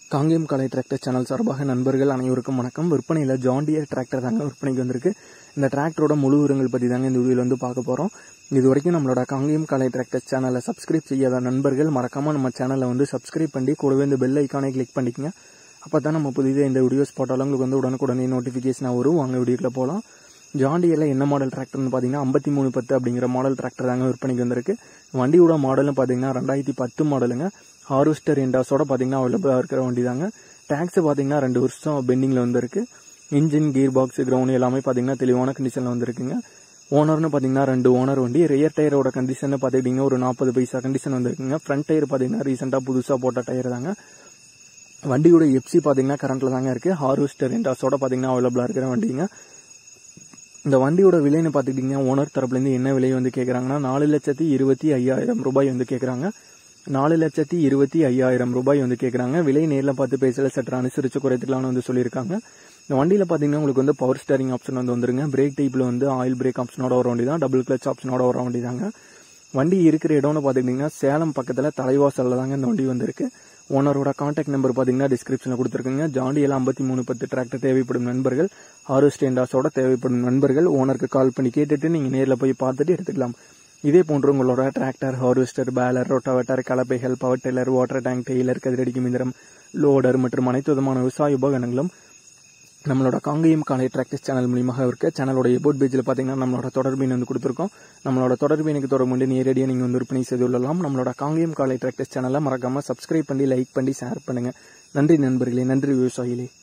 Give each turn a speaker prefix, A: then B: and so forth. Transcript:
A: Kangeyam Kalai tractor channel சார்பாக நண்பர்கள் அனைவருக்கும் வணக்கம் விற்பனையில் ஜாண்டியர் டிராக்டர் தாங்க விற்பனைக்கு வந்திருக்கு இந்த டிராக்டரோட முழு விவரங்கள் பற்றி தாங்க இந்த வீடியோவில் வந்து பார்க்க போகிறோம் இது வரைக்கும் நம்மளோட காங்கேயம் கலை டிராக்டர் சேனலை சப்ஸ்கிரைப் செய்யாத நண்பர்கள் மறக்காமல் நம்ம சேனலை வந்து சப்ஸ்கிரைப் பண்ணி கூடவே இந்த பெல் ஐக்கானை கிளிக் பண்ணிக்கங்க அப்போ தான் நம்ம புதிதாக இந்த வீடியோஸ் போட்டாலும் உங்களுக்கு வந்து உடனுக்குடனே நோட்டிஃபிகேஷனாக வரும் வாங்க வீடியோக்குள்ள போகலாம் ஜாண்டியரில் என்ன மாடல் டிராக்டர்னு பார்த்தீங்கன்னா ஐம்பத்தி மூணு பத்து அப்படிங்கிற மாடல் டிராக்டர் தாங்க விற்பனைக்கு வந்திருக்கு வண்டியோட மாடல்னு பார்த்தீங்கன்னா ரெண்டாயிரத்தி பத்து மாடலுங்க ஹார்வெஸ்டர் இண்டாஸோட பார்த்தீங்கன்னா அவைலபிளாக இருக்கிற வண்டி தாங்க டேக்ஸ் பார்த்தீங்கன்னா ரெண்டு வருஷம் பெண்டிங்கில் வந்திருக்கு இன்ஜின் கீர் பாக்ஸ் கிரவுண்ட் எல்லாமே பார்த்தீங்கன்னா தெளிவான கண்டிஷனில் வந்திருக்குங்க ஓனர்னு பார்த்தீங்கன்னா ரெண்டு ஓனர் வண்டி ரியர் டயரோட கண்டிஷன் பார்த்துக்கிட்டிங்கன்னா ஒரு நாற்பது பைசா கண்டிஷன் வந்திருக்குங்க ஃப்ரண்ட் டயர் பார்த்தீங்கன்னா ரீசெண்டாக புதுசாக போட்ட டயர் தாங்க வண்டியோட எப்சி பார்த்தீங்கன்னா கரண்ட்டில் தாங்க இருக்குது ஹார்வெஸ்டர் இண்டாஸோட பார்த்தீங்கன்னா அவைலபிளாக இருக்கிற வண்டிங்க இந்த வண்டியோட விலைன்னு பார்த்துக்கிட்டிங்கன்னா ஓனர் தரப்புலேருந்து என்ன விலை வந்து கேட்குறாங்கன்னா நாலு லட்சத்தி இருபத்தி ஐயாயிரம் ரூபாய் வந்து கேட்குறாங்க நாலு லட்சத்தி இருபத்தி ஐயாயிரம் ரூபாய் வந்து கேட்குறாங்க விலை நேரில் பார்த்து பேசல சற்று அனுசரித்து குறைத்துக்கலாம்னு வந்து சொல்லியிருக்காங்க இந்த வண்டியில் பார்த்தீங்கன்னா உங்களுக்கு வந்து பவர் ஸ்டேரிங் ஆப்ஷன் வந்து வந்துருங்க பிரேக் டைப்பில் வந்து ஆயில் பிரேக் ஆப்ஷனோட வர வண்டி தான் டபுள் கிளச் ஆப்ஷனோட வர வண்டி தாங்க வண்டி இருக்கிற இடம்னு பார்த்துக்கிட்டிங்கன்னா சேலம் பக்கத்தில் தலைவாசலில் தாங்க இந்த வண்டி வந்திருக்கு ஓனரோட காண்டாக்ட் நம்பர் பார்த்தீங்கன்னா டிஸ்கிரிப்ஷனில் கொடுத்துருக்குங்க ஜாண்டியில் ஐம்பத்தி மூணு பத்து டிராக்டர் தேவைப்படும் நண்பர்கள் ஆறு ஸ்டேண்டாஸோட தேவைப்படும் நண்பர்கள் ஓனருக்கு கால் பண்ணி கேட்டுட்டு நீங்கள் நேரில் போய் பார்த்துட்டு எடுத்துக்கலாம் இதே போன்று உங்களோட டிராக்டர் ஹார்வெஸ்டர் பேலர் ரொட்டவேட்டர் கலப்பைகள் power tiller water tank tiller கதிரடிக்கும் இயந்திரம் லோடர் மற்றும் அனைத்து விதமான விவசாய உபகரணங்களும் நம்மளோட காங்கேயம் காலை டிராக்டர்ஸ் சேனல் மூலியமாக இருக்க சேனலோட எபோட் பேஜில் பார்த்தீங்கன்னா நம்மளோட தொடர்பின் வந்து கொடுத்துருக்கோம் நம்மளோட தொடர்பினுக்கு தொடர்பு கொண்டு நேரடியாக நீங்கள் வந்து விற்பனை செய்து கொள்ளலாம் நம்மளோட காங்கேயம் காலை டிராக்டர்ஸ் சேனலை மறக்காம சப்ஸ்கிரைப் பண்ணி லைக் பண்ணி ஷேர் பண்ணுங்க நன்றி நண்பர்களே நன்றி விவசாயிகளே